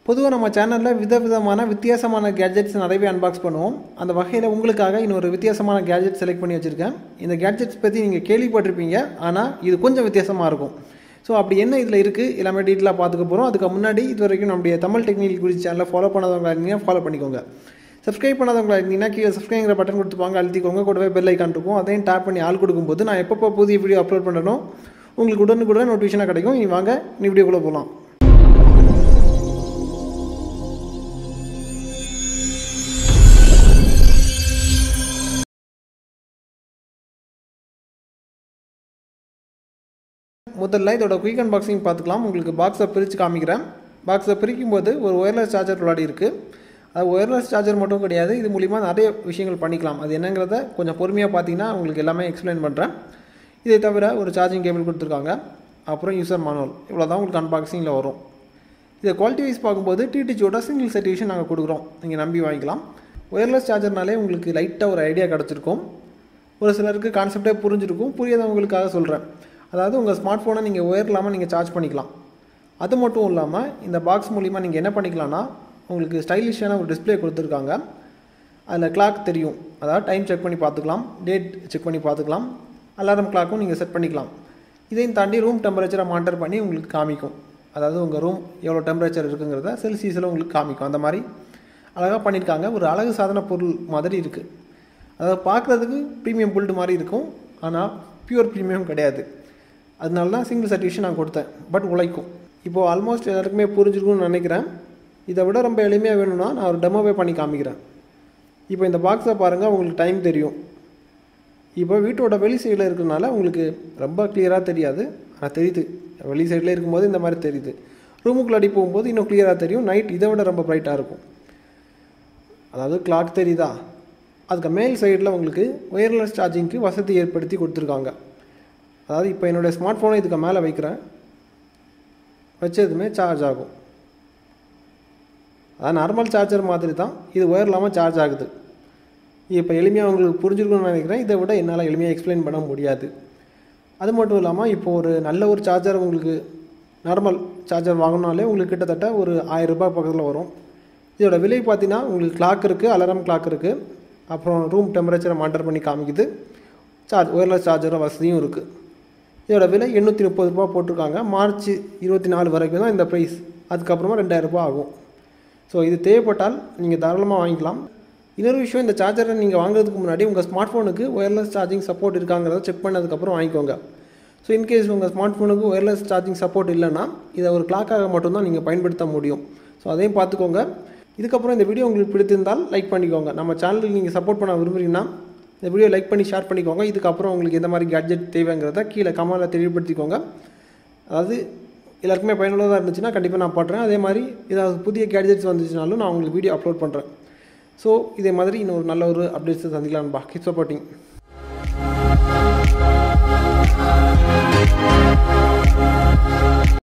பொதுவாக நம்ம சேனலில் விதவிதமான வித்தியாசமான கேட்ஜெட்ஸ் நிறையவே அன்பாக்ஸ் பண்ணுவோம் அந்த வகையில் உங்களுக்காக இன்னொரு வித்தியாசமான கேட்ஜெட் செலக்ட் பண்ணி வச்சுருக்கேன் இந்த கேட்ஜெட்ஸ் பற்றி நீங்கள் கேள்விப்பட்டிருப்பீங்க ஆனால் இது கொஞ்சம் வித்தியாசமாக இருக்கும் ஸோ அப்படி என்ன இதில் இருக்குது எல்லாமே டீட்டெயிலாக பார்த்துக்க போகிறோம் அதுக்கு முன்னாடி இது வரைக்கும் நம்முடைய தமிழ் டெக்னிக்கல் குறித்து சேனலை ஃபாலோ பண்ணாதவங்க இருந்தீங்கன்னா ஃபாலோ பண்ணிக்கோங்க சப்ஸ்கிரைப் பண்ணாதவங்களா இருந்தீங்கன்னா கீழே சப்ஸ்கிரைங்கிற பட்டன் கொடுத்துப்பாங்க அழுத்திக்கோங்க கூடவே பெல் ஐக்கான் இருக்கும் அதையும் டேப் பண்ணி ஆள் கொடுக்கும்போது நான் எப்பப்போ புதிய வீடியோ அப்லோட் பண்ணணும் உங்களுக்கு உடனுக்குடன் நோட்டிஃபிகேஷனாக கிடைக்கும் நீ வாங்க நீ வீடியோக்குள்ளே போகலாம் முதல்ல இதோட குயிக் அன்பாக்சிங் பார்த்துக்கலாம் உங்களுக்கு பாக்ஸை பிரித்து காமிக்கிறேன் பாக்ஸை பிரிக்கும் போது ஒரு ஒயர்லெஸ் சார்ஜர் விளையாடி இருக்குது அது ஒயர்லெஸ் சார்ஜர் மட்டும் கிடையாது இது மூலிமா நிறைய விஷயங்கள் பண்ணிக்கலாம் அது என்னங்கிறத கொஞ்சம் பொறுமையாக பார்த்தீங்கன்னா உங்களுக்கு எல்லாமே எக்ஸ்பிளைன் பண்ணுறேன் இதை தவிர ஒரு சார்ஜிங் கேபிள் கொடுத்துருக்காங்க அப்புறம் யூசர் மானுவல் இவ்வளோ தான் உங்களுக்கு அன்பாக்சிங்கில் வரும் இதை குவாலிட்டி வைஸ் பார்க்கும்போது டிடிச்சியோட சிங்கிள் சர்டிஃபிகேஷன் நாங்கள் கொடுக்குறோம் நீங்கள் நம்பி வாங்கிக்கலாம் ஒயர்லெஸ் சார்ஜர்னாலே உங்களுக்கு லைட்டாக ஒரு ஐடியா கிடச்சிருக்கும் ஒரு சிலருக்கு கான்செப்டே புரிஞ்சிருக்கும் புரியாதவங்களுக்காக சொல்கிறேன் அதாவது உங்கள் ஸ்மார்ட் ஃபோனை நீங்கள் ஒயர் இல்லாமல் நீங்கள் சார்ஜ் பண்ணிக்கலாம் அது மட்டும் இல்லாமல் இந்த பாக்ஸ் மூலிமா நீங்கள் என்ன பண்ணிக்கலாம்னா உங்களுக்கு ஸ்டைலிஷான ஒரு டிஸ்பிளே கொடுத்துருக்காங்க அதில் கிளாக் தெரியும் அதாவது டைம் செக் பண்ணி பார்த்துக்கலாம் டேட் செக் பண்ணி பார்த்துக்கலாம் அலாரம் கிளாக்கும் நீங்கள் செட் பண்ணிக்கலாம் இதையும் தாண்டி ரூம் டெம்பரேச்சரை மானிட்டர் பண்ணி உங்களுக்கு காமிக்கும் அதாவது உங்கள் ரூம் எவ்வளோ டெம்பரேச்சர் இருக்குங்கிறத செல்சியஸில் உங்களுக்கு காமிக்கும் அந்த மாதிரி அழகாக பண்ணியிருக்காங்க ஒரு அழகு சாதன பொருள் மாதிரி இருக்குது அதாவது பார்க்குறதுக்கு ப்ரீமியம் புல்டு மாதிரி இருக்கும் ஆனால் பியூர் ப்ரீமியம் கிடையாது அதனால தான் சிங்கிள் சர்டிஃபிகேஷன் நான் கொடுத்தேன் பட் உழைக்கும் இப்போது ஆல்மோஸ்ட் எல்லாருக்குமே புரிஞ்சிருக்கும்னு நினைக்கிறேன் இதை விட ரொம்ப எளிமையாக வேணும்னா நான் ஒரு டெமோவே பண்ணி காமிக்கிறேன் இப்போ இந்த பாக்ஸை பாருங்கள் உங்களுக்கு டைம் தெரியும் இப்போ வீட்டோட வெளி சைடில் இருக்கிறனால உங்களுக்கு ரொம்ப கிளியராக தெரியாது ஆனால் தெரியுது வெளி சைடில் இருக்கும்போது இந்த மாதிரி தெரியுது ரூமுக்குள்ளாடி போகும்போது இன்னும் கிளியராக தெரியும் நைட் இதை விட ரொம்ப ப்ரைட்டாக இருக்கும் அதாவது கிளாக் தெரியுதா அதுக்கு மேல் சைடில் உங்களுக்கு ஒயர்லெஸ் சார்ஜிங்க்கு வசதி ஏற்படுத்தி கொடுத்துருக்காங்க அதாவது இப்போ என்னுடைய ஸ்மார்ட் ஃபோனை இதுக்கு மேலே வைக்கிறேன் வச்சதுமே சார்ஜ் ஆகும் அதாவது நார்மல் சார்ஜர் மாதிரி தான் இது ஒயர் இல்லாமல் சார்ஜ் ஆகுது இப்போ எளிமையாக உங்களுக்கு புரிஞ்சிருக்கும்னு நினைக்கிறேன் இதை விட என்னால் எளிமையாக எக்ஸ்பிளைன் பண்ண முடியாது அது மட்டும் இல்லாமல் இப்போ ஒரு நல்ல ஒரு சார்ஜர் உங்களுக்கு நார்மல் சார்ஜர் வாங்கினாலே உங்களுக்கு கிட்டத்தட்ட ஒரு ஆயிரம் ரூபாய் பக்கத்தில் வரும் இதோட விலை பார்த்தீங்கன்னா உங்களுக்கு கிளாக் இருக்குது அலாரம் கிளாக் இருக்குது அப்புறம் ரூம் டெம்பரேச்சரை மானிட்டர் பண்ணி காமிக்குது சார்ஜ் ஒயர்லெஸ் சார்ஜர் வசதியும் இருக்குது இதோட விலை எண்ணூற்றி முப்பது ரூபா போட்டிருக்காங்க மார்ச் இருபத்தி நாலு வரைக்கும் தான் இந்த ப்ரைஸ் அதுக்கப்புறமா ரெண்டாயிரம் ரூபாய் ஆகும் ஸோ இது தேவைப்பட்டால் நீங்கள் தாராளமாக வாங்கிக்கலாம் இன்னொரு விஷயம் இந்த சார்ஜரை நீங்கள் வாங்குறதுக்கு முன்னாடி உங்கள் ஸ்மார்ட் ஃபோனுக்கு ஒயர்லெஸ் சார்ஜிங் சப்போர்ட் இருக்காங்கிறத செக் பண்ணதுக்கப்புறம் வாங்கிக்கோங்க ஸோ இன்கேஸ் உங்கள் ஸ்மார்ட் ஃபோனுக்கு ஒயர்லெஸ் சார்ஜிங் சப்போர்ட் இல்லைன்னா இதை ஒரு கிளாக்காக மட்டும்தான் நீங்கள் பயன்படுத்த முடியும் ஸோ அதையும் பார்த்துக்கோங்க இதுக்கப்புறம் இந்த வீடியோ உங்களுக்கு பிடித்திருந்தால் லைக் பண்ணிக்கோங்க நம்ம சேனலுக்கு நீங்கள் சப்போர்ட் பண்ண விரும்புறீங்கன்னா இந்த வீடியோ லைக் பண்ணி ஷேர் பண்ணிக்கோங்க இதுக்கப்புறம் உங்களுக்கு எந்த மாதிரி கேட்ஜெட் தேவைங்கிறத கீழே கமெண்டில் தெளிவுபடுத்திக்கோங்க அதாவது எல்லாருக்குமே பயனுள்ளதாக இருந்துச்சுன்னா கண்டிப்பாக நான் பண்ணுறேன் அதே மாதிரி ஏதாவது புதிய கேட்ஜெட்ஸ் வந்துச்சுனாலும் நான் உங்களுக்கு வீடியோ அப்லோட் பண்ணுறேன் ஸோ இதே மாதிரி இன்னொரு நல்ல ஒரு அப்டேட்ஸை சந்திக்கலாம்பா கீப் சப்போர்ட்டிங்